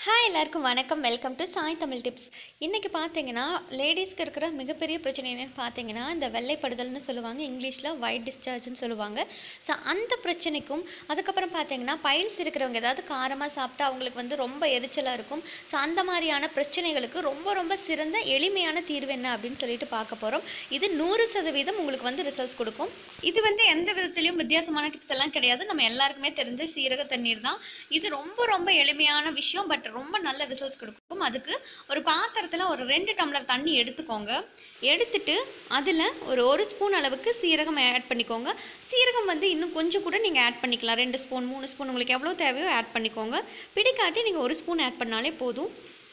hi எல்லாருக்கும் வணக்கம் welcome to Sai Tamil tips இன்றைக்கி பார்த்தீங்கன்னா லேடிஸ்க்கு இருக்கிற மிகப்பெரிய பிரச்சனை என்னென்னு பார்த்தீங்கன்னா இந்த வெள்ளைப்படுதல்னு சொல்லுவாங்க இங்கிலீஷில் ஒயிட் டிஸ்சார்ஜ்னு சொல்லுவாங்க ஸோ அந்த பிரச்சனைக்கும் அதுக்கப்புறம் பார்த்தீங்கன்னா பைல்ஸ் இருக்கிறவங்க ஏதாவது காரமாக சாப்பிட்டா அவங்களுக்கு வந்து ரொம்ப எரிச்சலாக இருக்கும் ஸோ அந்த மாதிரியான பிரச்சனைகளுக்கு ரொம்ப ரொம்ப சிறந்த எளிமையான தீர்வு என்ன அப்படின்னு சொல்லிட்டு பார்க்க போகிறோம் இது நூறு சதவீதம் உங்களுக்கு வந்து ரிசல்ட்ஸ் கொடுக்கும் இது வந்து எந்த விதத்துலையும் வித்தியாசமான டிப்ஸ் எல்லாம் கிடையாது நம்ம எல்லாருக்குமே தெரிஞ்ச சீரக தண்ணீர் தான் இது ரொம்ப ரொம்ப எளிமையான விஷயம் பட் ரொம்ப நல்ல ரிசல்ட்ஸ் கொடுக்கும் அதுக்கு ஒரு பாத்திரத்தில் ஒரு ரெண்டு டம்ளர் தண்ணி எடுத்துக்கோங்க எடுத்துட்டு அதில் ஒரு ஒரு ஸ்பூன் அளவுக்கு சீரகம் ஆட் பண்ணிக்கோங்க சீரகம் வந்து இன்னும் கொஞ்சம் கூட நீங்கள் ஆட் பண்ணிக்கலாம் ரெண்டு ஸ்பூன் மூணு ஸ்பூன் உங்களுக்கு எவ்வளோ தேவையோ ஆட் பண்ணிக்கோங்க பிடிக்காட்டி நீங்கள் ஒரு ஸ்பூன் ஆட் பண்ணாலே போதும்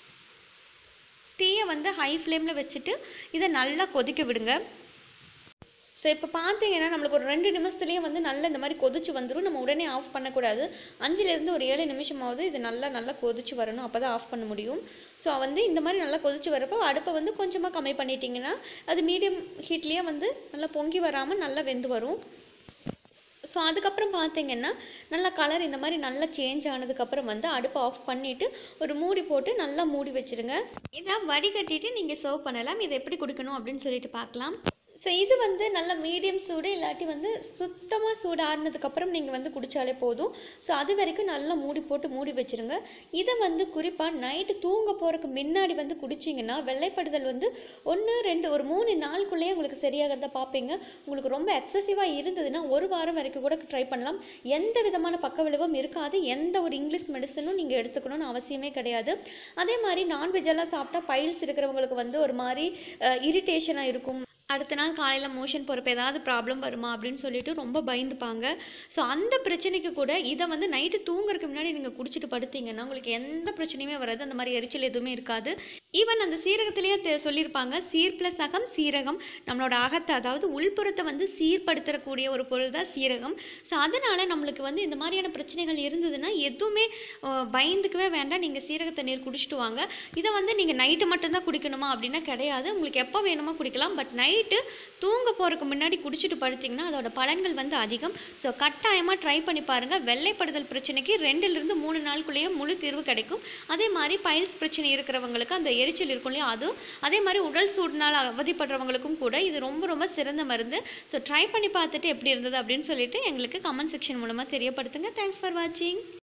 தீயை வந்து ஹை ஃப்ளேமில் வச்சுட்டு இதை நல்லா கொதிக்க விடுங்க ஸோ இப்போ பார்த்தீங்கன்னா நம்மளுக்கு ஒரு ரெண்டு நிமிஷத்துலேயே வந்து நல்லா இந்த மாதிரி கொதிச்சு வந்துடும் நம்ம உடனே ஆஃப் பண்ணக்கூடாது அஞ்சுலேருந்து ஒரு ஏழு நிமிஷமாவது இது நல்லா நல்லா கொதிச்சு வரணும் அப்போ தான் ஆஃப் பண்ண முடியும் ஸோ வந்து இந்த மாதிரி நல்லா கொதிச்சு வரப்போ அடுப்பை வந்து கொஞ்சமாக கம்மி பண்ணிட்டீங்கன்னா அது மீடியம் ஹீட்லேயே வந்து நல்லா பொங்கி வராமல் நல்லா வெந்து வரும் ஸோ அதுக்கப்புறம் பார்த்தீங்கன்னா நல்லா கலர் இந்த மாதிரி நல்லா சேஞ்ச் ஆனதுக்கப்புறம் வந்து அடுப்பை ஆஃப் பண்ணிவிட்டு ஒரு மூடி போட்டு நல்லா மூடி வச்சுருங்க இதை வடிகட்டிட்டு நீங்கள் சர்வ் பண்ணலாம் இதை எப்படி குடிக்கணும் அப்படின்னு சொல்லிட்டு பார்க்கலாம் ஸோ இது வந்து நல்ல மீடியம் சூடு இல்லாட்டி வந்து சுத்தமாக சூடு ஆறுனதுக்கப்புறம் நீங்கள் வந்து குடித்தாலே போதும் ஸோ அது வரைக்கும் நல்லா மூடி போட்டு மூடி வச்சுருங்க இதை வந்து குறிப்பாக நைட்டு தூங்க போகிறதுக்கு முன்னாடி வந்து குடிச்சிங்கன்னா வெள்ளைப்படுதல் வந்து ஒன்று ரெண்டு ஒரு மூணு நாளுக்குள்ளேயே உங்களுக்கு சரியாகிறத பார்ப்பீங்க உங்களுக்கு ரொம்ப எக்ஸசிவாக இருந்ததுன்னா ஒரு வாரம் வரைக்கும் கூட ட்ரை பண்ணலாம் எந்த விதமான பக்க விளைவும் இருக்காது எந்த ஒரு இங்கிலீஷ் மெடிசனும் நீங்கள் எடுத்துக்கணும்னு அவசியமே கிடையாது அதே மாதிரி நான்வெஜ் எல்லாம் சாப்பிட்டா பைல்ஸ் இருக்கிறவங்களுக்கு வந்து ஒரு மாதிரி இரிட்டேஷனாக இருக்கும் அடுத்த நாள் காலையில் மோஷன் போகிறப்ப ஏதாவது ப்ராப்ளம் வருமா அப்படின்னு சொல்லிட்டு ரொம்ப பயந்துப்பாங்க ஸோ அந்த பிரச்சனைக்கு கூட இதை வந்து நைட்டு தூங்குறதுக்கு முன்னாடி நீங்கள் குடிச்சிட்டு படுத்தீங்கன்னா உங்களுக்கு எந்த பிரச்சனையுமே வராது அந்த மாதிரி எரிச்சல் எதுவுமே இருக்காது ஈவன் அந்த சீரகத்திலேயே தெ- சொல்லியிருப்பாங்க சீர் ப்ளஸ் அகம் சீரகம் நம்மளோட அகத்தை அதாவது உள்புறத்தை வந்து சீர்படுத்தக்கூடிய ஒரு பொருள் தான் சீரகம் ஸோ அதனால் நம்மளுக்கு வந்து இந்த மாதிரியான பிரச்சனைகள் இருந்ததுன்னா எதுவுமே அஹ், பயந்துக்கவே வேண்டாம் நீங்கள் சீரக தண்ணீர் குடிச்சிட்டு வாங்க இதை வந்து நீங்கள் நைட்டு மட்டும்தான் குடிக்கணுமா அப்படின்னா கிடையாது உங்களுக்கு எப்போ வேணுமோ குடிக்கலாம் பட் நைட்டு தூங்க போகிறதுக்கு முன்னாடி குடிச்சிட்டு படுத்திங்கன்னா அதோட பலன்கள் வந்து அதிகம் ஸோ கட்டாயமாக ட்ரை பண்ணி பாருங்கள் வெள்ளைப்படுதல் பிரச்சனைக்கு ரெண்டுலேருந்து மூணு நாளுக்குள்ளேயே முழு தீர்வு கிடைக்கும் அதே மாதிரி பைல்ஸ் பிரச்சனை இருக்கிறவங்களுக்கு அந்த எரிச்சல் இருக்கும் இல்லையா அது அதே மாதிரி உடல் சூடுனால் அவதிப்படுறவங்களுக்கும் கூட இது ரொம்ப ரொம்ப சிறந்த மருந்து ஸோ ட்ரை பண்ணி பார்த்துட்டு எப்படி இருந்தது அப்படின்னு சொல்லிட்டு எங்களுக்கு கமெண்ட் செக்ஷன் மூலமாக தெரியப்படுத்துங்க தேங்க்ஸ் ஃபார் வாட்சிங்